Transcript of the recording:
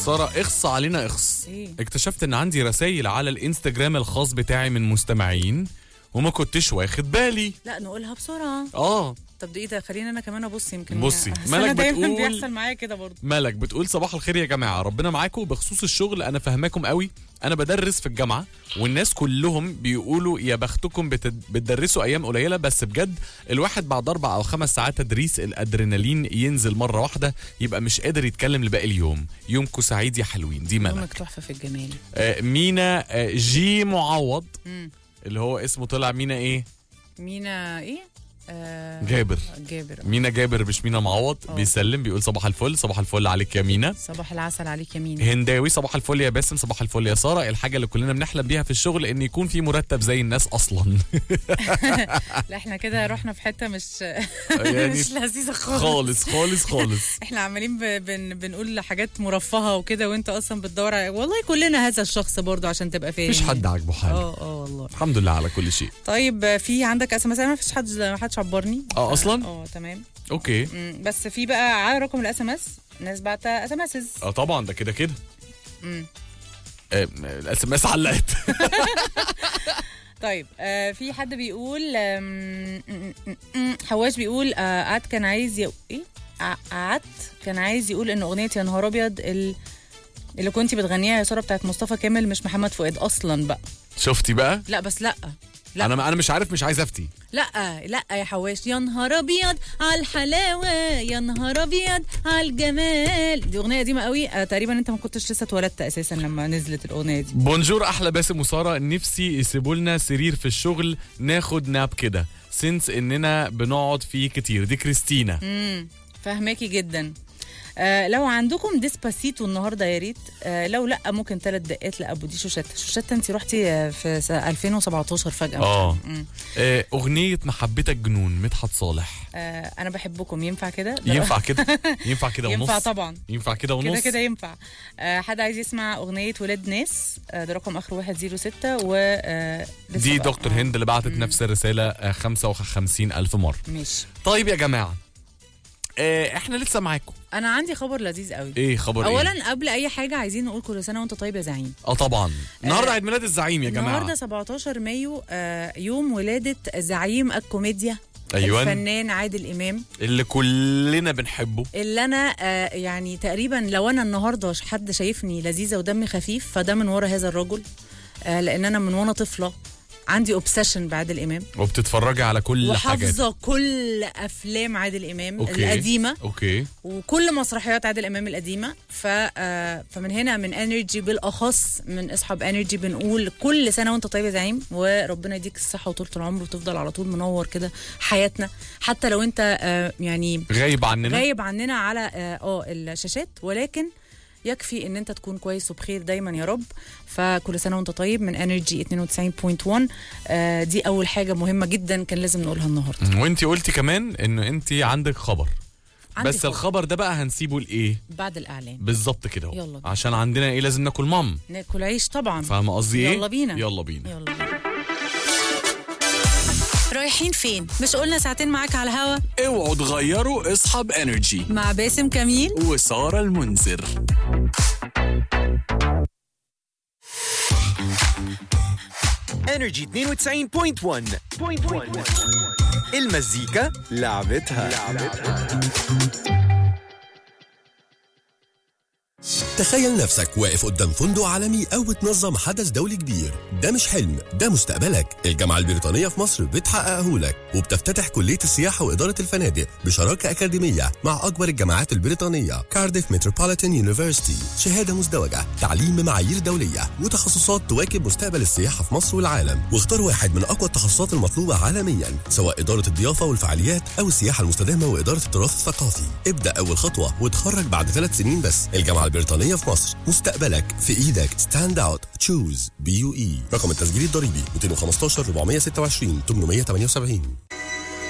ساره اخص علينا اخص إيه؟ اكتشفت ان عندي رسائل على الانستجرام الخاص بتاعي من مستمعين وما كنتش واخد بالي لا نقولها بسرعه اه طب ده ايه ده خليني انا كمان ابص يمكن بصي، أصل مالك أنا دايما بتقول- بيحصل معايا كده برضه مالك بتقول صباح الخير يا جماعه ربنا معاكم بخصوص الشغل انا فاهماكم قوي انا بدرس في الجامعه والناس كلهم بيقولوا يا بختكم بتد... بتدرسوا ايام قليله بس بجد الواحد بعد اربع او خمس ساعات تدريس الادرينالين ينزل مره واحده يبقى مش قادر يتكلم لباقي اليوم يومكم سعيد يا حلوين دي مالك يومك تحفه في الجمال آه مينا آه جي معوض مم. اللي هو اسمه طلع مينا ايه مينا ايه آه جابر جابر مينا جابر مش مينا معوض آه. بيسلم بيقول صباح الفل صباح الفل عليك يا مينا صباح العسل عليك يا مينا هنداوي صباح الفل يا باسم صباح الفل يا ساره الحاجه اللي كلنا بنحلم بيها في الشغل ان يكون في مرتب زي الناس اصلا لا احنا كده رحنا في حته مش يعني مش لذيذه خالص خالص خالص خالص احنا عمالين ب... بن... بنقول حاجات مرفهه وكده وانت اصلا بتدور على والله كلنا هذا الشخص برضو عشان تبقى فاهم مفيش حد عاجبه حاله اه اه والله الحمد لله على كل شيء طيب في عندك اس ام اس ما فيش حد ما حدش عبرني اه اصلا اه تمام اوكي مم، بس في بقى على رقم الاس ام اس ناس بعت اس ام اس اه طبعا ده كده كده الاس ام اس علقت طيب آه في حد بيقول آم، م- م- م- حواش بيقول آه قعد كان عايز ي... ايه ع- قعدت كان عايز يقول ان اغنيه يا نهار ابيض ال... اللي كنتي بتغنيها يا ساره بتاعت مصطفى كامل مش محمد فؤاد اصلا بقى شفتي بقى لا بس لا لا. انا انا مش عارف مش عايز افتي لا لا يا حواش يا نهار ابيض على الحلاوه يا نهار ابيض على الجمال دي اغنيه قديمه قوي آه تقريبا انت ما كنتش لسه اتولدت اساسا لما نزلت الاغنيه دي بونجور احلى باسم وساره نفسي يسيبوا لنا سرير في الشغل ناخد ناب كده سنس اننا بنقعد فيه كتير دي كريستينا امم فهماكي جدا آه لو عندكم ديسباسيتو النهارده يا ريت آه لو لا ممكن ثلاث دقات لابو دي شوشته شوشته انت رحتي آه، في س- 2017 فجاه اه مم. آه، اغنيه محبتك جنون مدحت صالح آه انا بحبكم ينفع كده ده- ينفع كده ينفع كده ونص ينفع طبعا ينفع كده ونص كده كده ينفع آه حد عايز يسمع اغنيه ولاد ناس آه ده رقم اخره 106 و آه لسه دي بقى- دكتور آه، هند اللي بعتت نفس الرساله آه، 55 الف مره ماشي طيب يا جماعه آه، احنا لسه معاكم انا عندي خبر لذيذ قوي ايه خبر ايه اولا قبل اي حاجه عايزين نقول كل سنه وانت طيب يا زعيم اه طبعا النهارده آه، عيد ميلاد الزعيم يا جماعه النهارده 17 مايو آه يوم ولاده زعيم الكوميديا أيوان. الفنان عادل امام اللي كلنا بنحبه اللي انا آه يعني تقريبا لو انا النهارده حد شايفني لذيذه ودمي خفيف فده من ورا هذا الرجل آه لان انا من وانا طفله عندي اوبسيشن بعادل امام وبتتفرجي على كل حاجات وحافظه كل افلام عادل امام أوكي. القديمه اوكي وكل مسرحيات عادل امام القديمه ف آه، فمن هنا من انرجي بالاخص من اصحاب انرجي بنقول كل سنه وانت طيب يا زعيم وربنا يديك الصحه وطولة العمر وتفضل على طول منور كده حياتنا حتى لو انت آه، يعني غايب عننا غايب عننا على اه آه، الشاشات ولكن يكفي ان انت تكون كويس وبخير دايما يا رب فكل سنه وانت طيب من انرجي 92.1 آه دي اول حاجه مهمه جدا كان لازم نقولها النهارده وانت قلتي كمان ان انت عندك خبر عندي بس خبر. الخبر ده بقى هنسيبه لايه بعد الاعلان بالظبط كده اهو. يلا بينا. عشان عندنا ايه لازم ناكل مام ناكل عيش طبعا فاهمه قصدي ايه يلا بينا. يلا بينا يلا بينا رايحين فين مش قلنا ساعتين معاك على الهوا اوعوا تغيروا اصحاب انرجي مع باسم كميل وساره المنذر انرجي 92.1 المزيكا لعبتها تخيل نفسك واقف قدام فندق عالمي أو بتنظم حدث دولي كبير ده مش حلم ده مستقبلك الجامعة البريطانية في مصر بتحققه لك وبتفتتح كلية السياحة وإدارة الفنادق بشراكة أكاديمية مع أكبر الجامعات البريطانية كارديف متروبوليتان يونيفرسيتي شهادة مزدوجة تعليم بمعايير دولية وتخصصات تواكب مستقبل السياحة في مصر والعالم واختار واحد من أقوى التخصصات المطلوبة عالميا سواء إدارة الضيافة والفعاليات أو السياحة المستدامة وإدارة التراث الثقافي ابدأ أول خطوة وتخرج بعد ثلاث سنين بس الجامعة البريطانية في مصر مستقبلك في إيدك ستاند أوت تشوز بي يو إي رقم التسجيل الضريبي 215 426 878